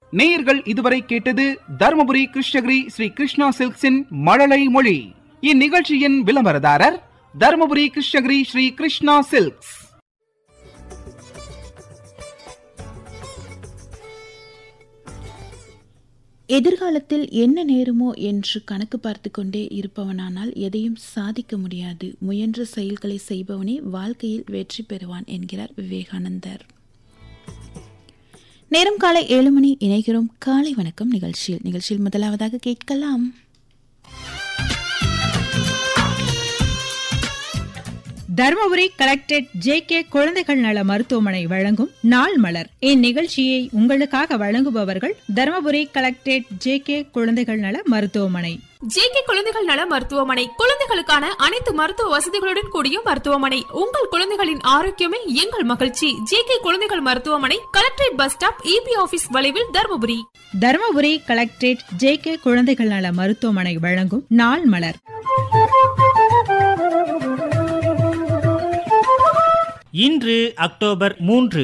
நேயர்கள் இதுவரை கேட்டது தருமபுரி கிருஷ்ணகிரி ஸ்ரீ கிருஷ்ணா சில்க்ஸின் மழலை மொழி இந்நிகழ்ச்சியின் விளம்பரதாரர் தருமபுரி கிருஷ்ணகிரி ஸ்ரீ கிருஷ்ணா சில்க்ஸ் எதிர்காலத்தில் என்ன நேருமோ என்று கணக்கு பார்த்து கொண்டே இருப்பவனானால் எதையும் சாதிக்க முடியாது முயன்ற செயல்களை செய்பவனே வாழ்க்கையில் வெற்றி பெறுவான் என்கிறார் விவேகானந்தர் நேரம் காலை ஏழு மணி இணைகிறோம் காலை வணக்கம் நிகழ்ச்சியில் நிகழ்ச்சியில் முதலாவதாக கேட்கலாம் தருமபுரி கலெக்டரேட் ஜே கே குழந்தைகள் நல மருத்துவமனை வழங்கும் நாள் மலர் இந்நிகழ்ச்சியை உங்களுக்காக வழங்குபவர்கள் தருமபுரி கலெக்டரேட் ஜே கே குழந்தைகள் நல மருத்துவமனை ஜேகே குழந்தைகள் நல மருத்துவமனை குழந்தைகளுக்கான அனைத்து மருத்துவ வசதிகளுடன் கூடிய மருத்துவமனை உங்கள் குழந்தைகளின் ஆரோக்கியமே எங்கள் மகிழ்ச்சி ஜேகே குழந்தைகள் மருத்துவமனை collectorate bus stop EB office வளைவில் Dharmapuri Dharmapuri collectorate J K குழந்தைகள் நல மருத்துவமனை வழங்கும் நாள் மலர் இன்று அக்டோபர் மூன்று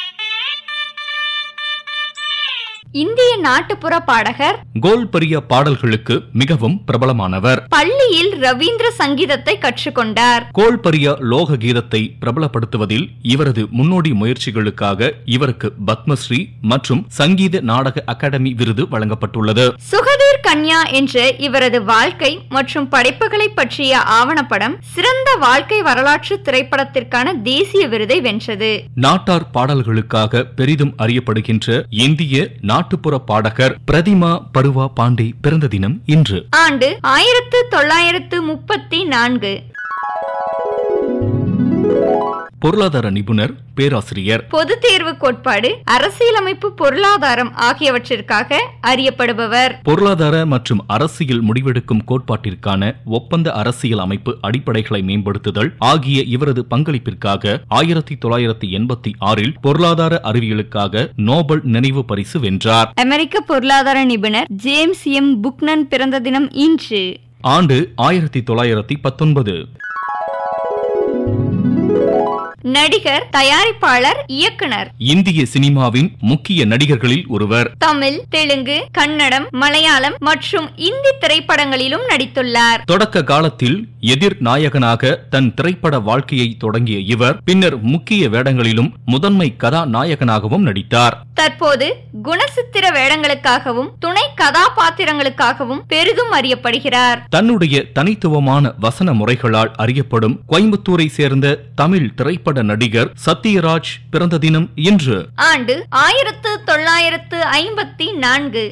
இந்திய நாட்டுப்புற பாடகர் கோல்பரிய பாடல்களுக்கு மிகவும் பிரபலமானவர் பள்ளியில் ரவீந்திர சங்கீதத்தை கற்றுக்கொண்டார் கோல்பரிய லோக கீதத்தை பிரபலப்படுத்துவதில் இவரது முன்னோடி முயற்சிகளுக்காக இவருக்கு பத்மஸ்ரீ மற்றும் சங்கீத நாடக அகாடமி விருது வழங்கப்பட்டுள்ளது சுகதீர் கன்யா என்ற இவரது வாழ்க்கை மற்றும் படைப்புகளை பற்றிய ஆவணப்படம் சிறந்த வாழ்க்கை வரலாற்று திரைப்படத்திற்கான தேசிய விருதை வென்றது நாட்டார் பாடல்களுக்காக பெரிதும் அறியப்படுகின்ற இந்திய நாட்டுப்புற பாடகர் பிரதிமா பருவா பாண்டே பிறந்த தினம் இன்று ஆண்டு ஆயிரத்து தொள்ளாயிரத்து முப்பத்தி நான்கு பொருளாதார நிபுணர் பேராசிரியர் பொது தேர்வு கோட்பாடு அரசியலமைப்பு பொருளாதாரம் ஆகியவற்றிற்காக அறியப்படுபவர் பொருளாதார மற்றும் அரசியல் முடிவெடுக்கும் கோட்பாட்டிற்கான ஒப்பந்த அரசியல் அமைப்பு அடிப்படைகளை மேம்படுத்துதல் ஆகிய இவரது பங்களிப்பிற்காக ஆயிரத்தி தொள்ளாயிரத்தி எண்பத்தி ஆறில் பொருளாதார அறிவியலுக்காக நோபல் நினைவு பரிசு வென்றார் அமெரிக்க பொருளாதார நிபுணர் ஜேம்ஸ் எம் புக்னன் பிறந்த தினம் இன்று ஆண்டு ஆயிரத்தி தொள்ளாயிரத்தி பத்தொன்பது நடிகர் தயாரிப்பாளர் இயக்குனர் இந்திய சினிமாவின் முக்கிய நடிகர்களில் ஒருவர் தமிழ் தெலுங்கு கன்னடம் மலையாளம் மற்றும் இந்தி திரைப்படங்களிலும் நடித்துள்ளார் தொடக்க காலத்தில் எதிர் நாயகனாக தன் திரைப்பட வாழ்க்கையை தொடங்கிய இவர் பின்னர் முக்கிய வேடங்களிலும் முதன்மை கதாநாயகனாகவும் நடித்தார் தற்போது குணசித்திர வேடங்களுக்காகவும் துணை கதாபாத்திரங்களுக்காகவும் பெரிதும் அறியப்படுகிறார் தன்னுடைய தனித்துவமான வசன முறைகளால் அறியப்படும் கோயம்புத்தூரை சேர்ந்த தமிழ் திரைப்பட நடிகர் சத்யராஜ் பிறந்த தினம் இன்று ஆண்டு ஆயிரத்து தொள்ளாயிரத்து ஐம்பத்தி நான்கு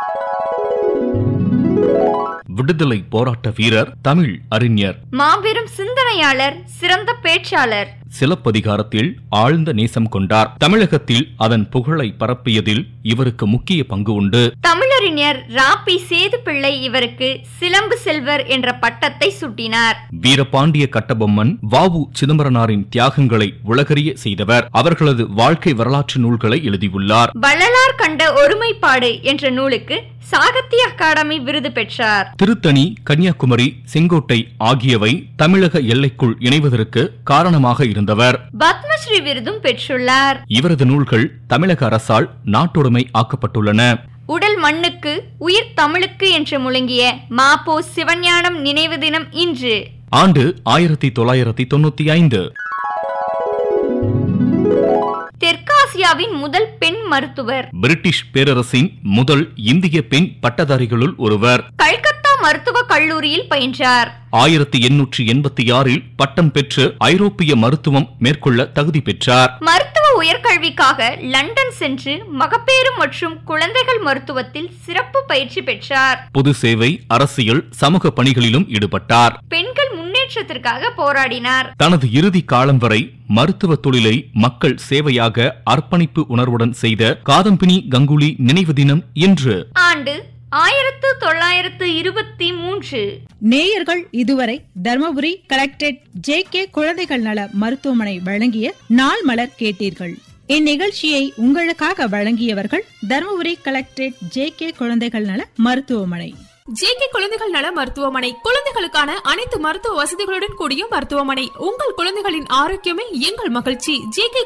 விடுதலை போராட்ட வீரர் தமிழ் அறிஞர் மாபெரும் சிந்தனையாளர் சிறந்த பேச்சாளர் சிலப்பதிகாரத்தில் ஆழ்ந்த நேசம் கொண்டார் தமிழகத்தில் அதன் புகழை பரப்பியதில் இவருக்கு முக்கிய பங்கு உண்டு தமிழறிஞர் ராபி சேது பிள்ளை இவருக்கு சிலம்பு செல்வர் என்ற பட்டத்தை சூட்டினார் வீரபாண்டிய கட்டபொம்மன் வாவு சிதம்பரனாரின் தியாகங்களை உலகறிய செய்தவர் அவர்களது வாழ்க்கை வரலாற்று நூல்களை எழுதியுள்ளார் வள்ளலார் கண்ட ஒருமைப்பாடு என்ற நூலுக்கு சாகித்ய அகாடமி விருது பெற்றார் திருத்தணி கன்னியாகுமரி செங்கோட்டை ஆகியவை தமிழக எல்லைக்குள் இணைவதற்கு காரணமாக இருந்தவர் பத்மஸ்ரீ விருதும் பெற்றுள்ளார் இவரது நூல்கள் தமிழக அரசால் நாட்டுடைமை ஆக்கப்பட்டுள்ளன உடல் மண்ணுக்கு உயிர் தமிழுக்கு என்று முழங்கிய மாப்போ சிவஞானம் நினைவு தினம் இன்று ஆண்டு ஆயிரத்தி தொள்ளாயிரத்தி தொண்ணூத்தி ஐந்து தெற்காசியாவின் முதல் பெண் மருத்துவர் பிரிட்டிஷ் பேரரசின் முதல் இந்திய பெண் பட்டதாரிகளுள் ஒருவர் கல்கத்தா மருத்துவக் கல்லூரியில் பயின்றார் ஆயிரத்தி எண்ணூற்றி எண்பத்தி ஆறில் பட்டம் பெற்று ஐரோப்பிய மருத்துவம் மேற்கொள்ள தகுதி பெற்றார் மருத்துவ உயர்கல்விக்காக லண்டன் சென்று மகப்பேறு மற்றும் குழந்தைகள் மருத்துவத்தில் சிறப்பு பயிற்சி பெற்றார் பொது சேவை அரசியல் சமூக பணிகளிலும் ஈடுபட்டார் பெண்கள் முன்னேற்றத்திற்காக போராடினார் தனது இறுதி காலம் வரை மருத்துவ தொழிலை மக்கள் சேவையாக அர்ப்பணிப்பு உணர்வுடன் செய்த காதம்பினி கங்குலி நினைவு தினம் இன்று ஆண்டு ஆயிரத்து தொள்ளாயிரத்து இருபத்தி மூன்று நேயர்கள் இதுவரை தருமபுரி கலெக்டரேட் ஜே கே குழந்தைகள் நல மருத்துவமனை வழங்கிய நாள் மலர் கேட்டீர்கள் இந்நிகழ்ச்சியை உங்களுக்காக வழங்கியவர்கள் தருமபுரி கலெக்டரேட் ஜே கே குழந்தைகள் நல மருத்துவமனை ஜேகே குழந்தைகள் நல மருத்துவமனை குழந்தைகளுக்கான அனைத்து மருத்துவ வசதிகளுடன் கூடிய மருத்துவமனை உங்கள் குழந்தைகளின் ஆரோக்கியமே எங்கள் மகிழ்ச்சி ஜேகே